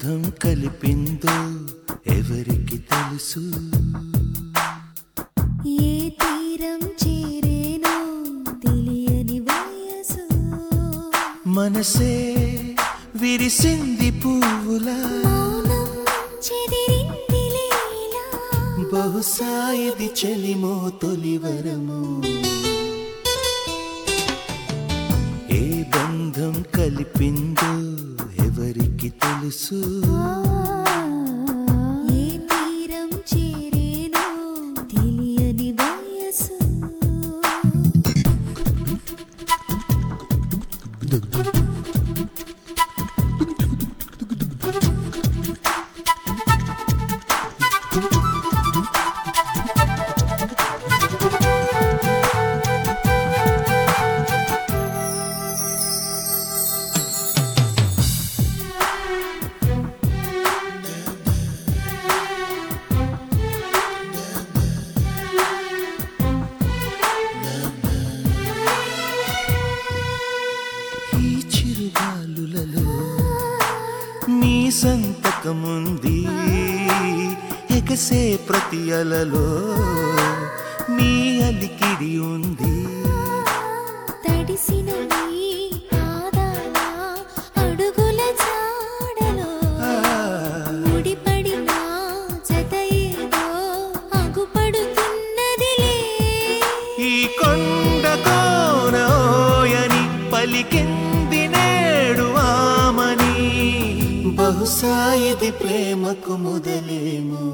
బంధం కలిపిందో ఎవరికి తెలుసు ఏ తీరం చేరేనో తెలియని వయసు మనసే విరిసింది పువ్వులా మౌనం చెదిరింది లీలా బహుశా ఇది చెలిమో తొలివరము ఏ బంధం కలిపిందో ఎవరికి తెలుసు ఏ తీరం చేరేనో తెలియని వయసు ఈ చిరుగాలులలో నీ సంతకముంది ఎగసే ప్రతి అలలో నీ అలికిడి ఉంది తడిసిన నీ పాదాల అడుగుల జాడలో ముడిపడిన జత ఏదో అగుపడుతున్నదిలే ఈ కొండ కోనోయని పలికింది నేడు ఆమని బహుశా ఇది ప్రేమకు మొదలేమో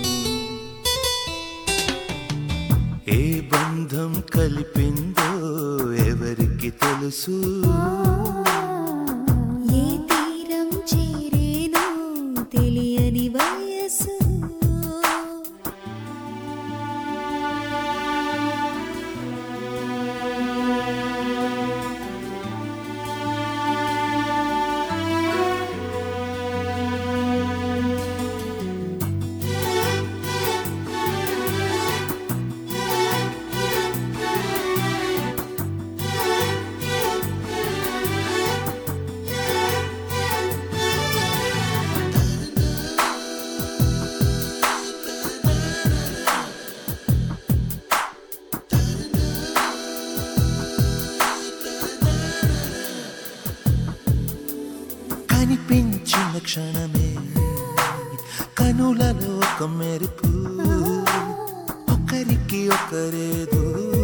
ఏ బంధం కలిపిందో ఎవరికి తెలుసు ఏ తీరం చేరేనో తెలియని వయసు కనిపించిన క్షణమే కనులలో ఒక మెరుపు ఒకరికి ఒకరేదో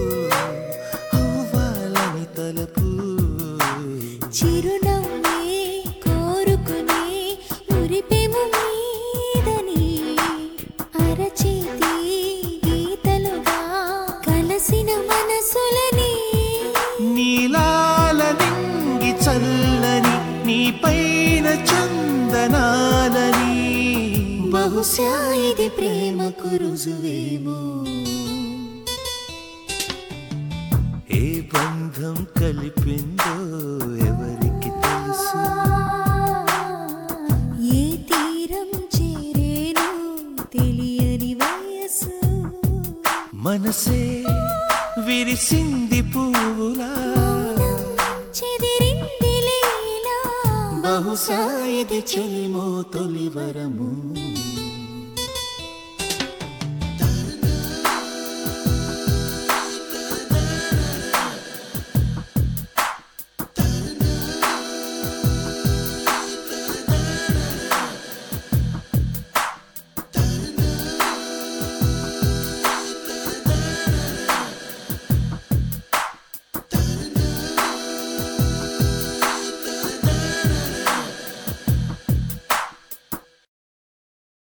అవ్వాలని తలపు చిరునవ్వే కోరుకునే మురిపెము మీదని అరచేతి గీతలుగా కలసిన మనసులని నీలాల నింగి చల్లని నీ పైన చందనాలని బహుశా ఇది ప్రేమకు రుజువేమో ఏ బంధం కలిపిందో ఎవరికి తెలుసు ఏ తీరం చేరేనో తెలియని వయసు మనసే విరిసింది పువ్వులా చెదిరింది లీలా బహుశా ఇది చెలిమో తొలివరము